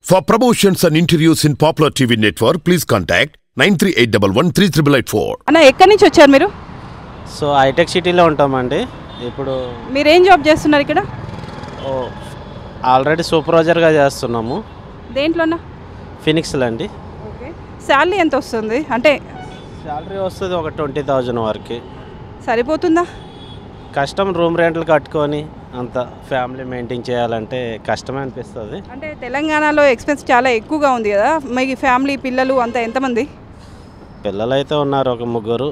For promotions and interviews in Popular TV network, please contact 93811 అన్న ఎక్కడి నుంచి వచ్చారు మీరు సో హైటెక్ సిటీలో ఉంటామండి ఇప్పుడు మీరేం జాబ్ చేస్తున్నారు ఇక్కడ ఓ, ఆల్రెడీ సూపర్వైజర్గా చేస్తున్నాము దేంట్లోనా ఫినిక్స్లో అండి ఓకే శాలరీ ఎంత వస్తుంది అంటే శాలరీ వస్తుంది ఒక ట్వంటీ థౌజండ్ వరకు సరిపోతుందా కష్టం రూమ్ రెంట్లు కట్టుకొని అంత ఫ్యామిలీ మెయింటైన్ చేయాలంటే కష్టమే అనిపిస్తుంది అంటే తెలంగాణలో ఎక్స్పెన్స్ చాలా ఎక్కువగా ఉంది కదా మీ ఫ్యామిలీ పిల్లలు అంతా ఎంతమంది పిల్లలు అయితే ఉన్నారు ఒక ముగ్గురు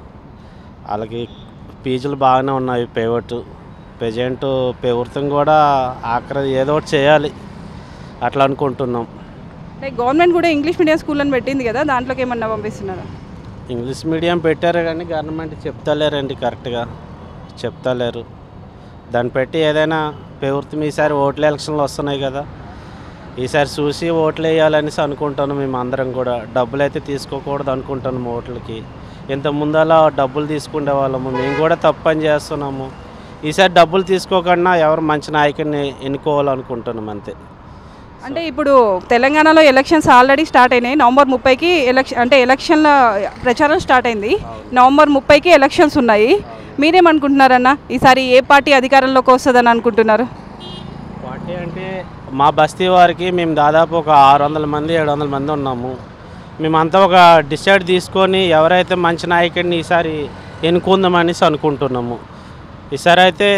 వాళ్ళకి పీజులు బాగానే ఉన్నాయి పేవట్ ప్రజెంట్ ప్రభుత్వం కూడా ఆఖరి ఏదో ఒకటి చేయాలి అట్లా అనుకుంటున్నాం అంటే గవర్నమెంట్ కూడా ఇంగ్లీష్ మీడియం స్కూల్ అని పెట్టింది కదా దాంట్లోకి ఏమన్నా పంపిస్తున్నారా ఇంగ్లీష్ మీడియం పెట్టారు కానీ గవర్నమెంట్ చెప్తలేరండి కరెక్ట్గా చెప్తలేరు దాన్ని పెట్టి ఏదైనా ప్రభుత్వం ఈసారి ఓట్ల ఎలక్షన్లు వస్తున్నాయి కదా ఈసారి చూసి ఓట్లు వేయాలనేసి అనుకుంటాను మేము అందరం కూడా డబ్బులు అయితే తీసుకోకూడదు అనుకుంటాను ఓట్లకి ఇంత ముందలా డబ్బులు తీసుకునే వాళ్ళము మేము కూడా తప్పని చేస్తున్నాము ఈసారి డబ్బులు తీసుకోకుండా ఎవరు మంచి నాయకుడిని ఎన్నుకోవాలనుకుంటున్నాం అంతే అంటే ఇప్పుడు తెలంగాణలో ఎలక్షన్స్ ఆల్రెడీ స్టార్ట్ అయినాయి నవంబర్ ముప్పైకి ఎలక్షన్ అంటే ఎలక్షన్ల ప్రచారం స్టార్ట్ అయింది నవంబర్ ముప్పైకి ఎలక్షన్స్ ఉన్నాయి మీరేమనుకుంటున్నారన్న ఈసారి ఏ పార్టీ అధికారంలోకి వస్తుందని అనుకుంటున్నారు పార్టీ అంటే మా బస్తీ వారికి మేము దాదాపు ఒక ఆరు వందల మంది ఏడు వందల మంది ఉన్నాము మేమంతా ఒక డిసైడ్ తీసుకొని ఎవరైతే మంచి నాయకుడిని ఈసారి ఎన్నుకుందామనేసి అనుకుంటున్నాము ఈసారి అయితే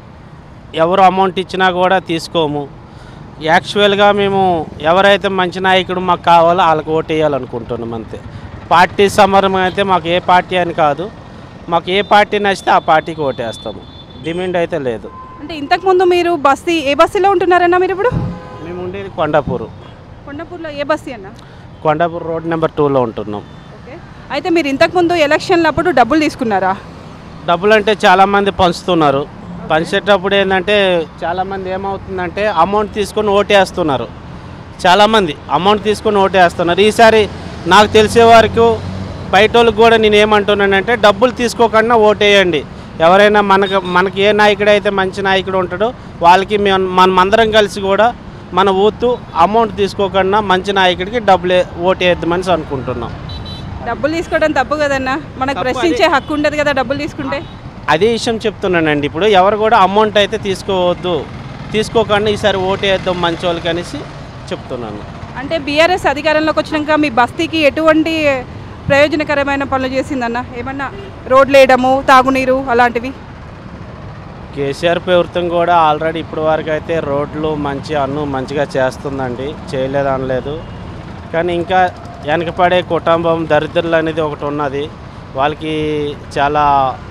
ఎవరు అమౌంట్ ఇచ్చినా కూడా తీసుకోము యాక్చువల్గా మేము ఎవరైతే మంచి నాయకుడు మాకు కావాలో వాళ్ళకి ఓటు వేయాలనుకుంటున్నాం అంతే పార్టీ సమరం అయితే మాకు ఏ పార్టీ అని కాదు మాకు ఏ పార్టీ నచ్చితే ఆ పార్టీకి ఓటేస్తాము డిమాండ్ అయితే లేదు అంటే ఇంతకుముందు మీరు బస్తీ ఏ బస్తీలో ఉంటున్నారన్న మీరు ఇప్పుడు మేము ఉండేది కొండాపూర్ కొండపూర్లో ఏ బస్తీ అన్న కొండాపూర్ రోడ్ నెంబర్ టూలో ఉంటున్నాం ఓకే అయితే మీరు ఇంతకుముందు ఎలక్షన్లు అప్పుడు డబ్బులు తీసుకున్నారా డబ్బులు అంటే చాలామంది పంచుతున్నారు పంచేటప్పుడు ఏంటంటే చాలామంది ఏమవుతుందంటే అమౌంట్ తీసుకొని ఓటేస్తున్నారు చాలామంది అమౌంట్ తీసుకొని ఓటేస్తున్నారు ఈసారి నాకు తెలిసే వరకు బయట వాళ్ళకి కూడా నేను ఏమంటున్నానంటే డబ్బులు తీసుకోకుండా ఓటేయండి ఎవరైనా మనకు మనకి ఏ నాయకుడు అయితే మంచి నాయకుడు ఉంటాడో వాళ్ళకి మేము మనం అందరం కలిసి కూడా మన ఊతు అమౌంట్ తీసుకోకుండా మంచి నాయకుడికి డబ్బులు ఓటేద్దామని అనుకుంటున్నాం డబ్బులు తీసుకోవడం తప్పు కదన్న మనకు తప్పు ప్రశ్నించే హక్కు ఉండదు కదా డబ్బులు తీసుకుంటే అదే విషయం చెప్తున్నానండి ఇప్పుడు ఎవరు కూడా అమౌంట్ అయితే తీసుకోవద్దు తీసుకోకుండా ఈసారి ఓటేద్దాం మంచి వాళ్ళకి అనేసి చెప్తున్నాను అంటే బీఆర్ఎస్ అధికారంలోకి వచ్చినాక మీ బస్తీకి ఎటువంటి ప్రయోజనకరమైన పనులు చేసిందన్న ఏమన్నా రోడ్లు వేయడము తాగునీరు అలాంటివి కేసీఆర్ ప్రభుత్వం కూడా ఆల్రెడీ ఇప్పటి వరకు అయితే రోడ్లు మంచి అన్ను మంచిగా చేస్తుందండి చేయలేదు అనలేదు కానీ ఇంకా వెనకపడే కుటుంబం దరిద్రులు అనేది ఒకటి ఉన్నది వాళ్ళకి చాలా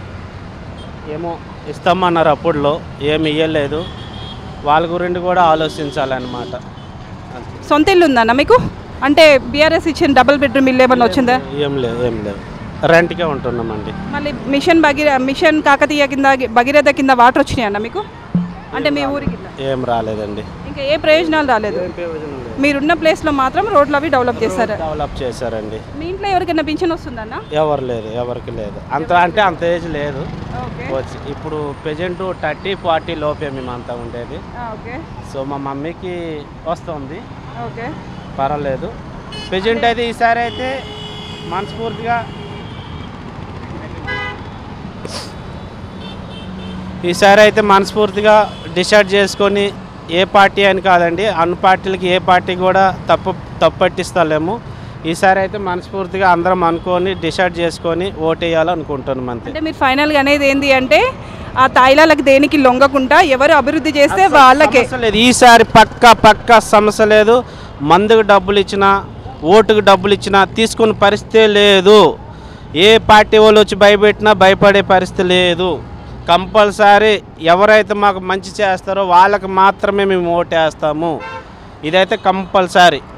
ఏమో ఇస్తామన్నారు అప్పుడులో ఏమి ఇవ్వలేదు వాళ్ళ గురించి కూడా ఆలోచించాలన్నమాట అంతే. సొంత ఇల్లు ఉందన్న మీకు అంటే బీఆర్ఎస్ ఇచ్చిన డబుల్ బెడ్రూమ్ ఇల్లు ఏమన్నా వచ్చిందా ఏం లేదు ఏం లేదు రెంట్కే ఉంటున్నామండి మళ్ళీ మిషన్ భగీర మిషన్ కాకతీయ కింద భగీరథ కింద వాటర్ వచ్చినాయి అన్న మీకు అంటే మీ ఊరి కింద ఏం రాలేదండి ఇంకా ఏ ప్రయోజనాలు రాలేదు మీరున్న ప్లేస్లో మాత్రం రోడ్లు అవి డెవలప్ చేస్తారు డెవలప్ చేశారండి మీ ఇంట్లో ఎవరికైనా పింఛన్ వస్తుందన్న ఎవరు లేదు ఎవరికి లేదు అంత అంటే అంత ఏజ్ లేదు ఓకే వచ్చి ఇప్పుడు ప్రజెంట్ థర్టీ ఫార్టీ లోపే మేము అంతా ఉండేది ఓకే సో మా మమ్మీకి వస్తుంది ఓకే పర్వాలేదు ప్రజెంట్ అయితే ఈసారి అయితే మనస్ఫూర్తిగా ఈసారి అయితే మనస్ఫూర్తిగా డిసైడ్ చేసుకొని ఏ పార్టీ అని కాదండి అన్ని పార్టీలకి ఏ పార్టీ కూడా తప్పు తప్పట్టిస్తలేము ఈసారి అయితే మనస్ఫూర్తిగా అందరం అనుకొని డిసైడ్ చేసుకొని ఓటేయాలనుకుంటున్నాం అంతే అంటే మీరు ఫైనల్గా అనేది ఏంటి అంటే ఆ తాయిలాలకు దేనికి లొంగకుండా ఎవరు అభివృద్ధి చేస్తే వాళ్ళకే సమస్య లేదు ఈసారి పక్క పక్క సమస్య లేదు మందుకు డబ్బులు ఇచ్చినా ఓటుకు డబ్బులు ఇచ్చినా తీసుకునే పరిస్థితి లేదు ఏ పార్టీ వాళ్ళు వచ్చి భయపెట్టినా భయపడే పరిస్థితి లేదు కంపల్సరీ ఎవరైతే మాకు మంచి చేస్తారో వాళ్ళకి మాత్రమే మేము ఓటేస్తాము ఇదైతే కంపల్సరీ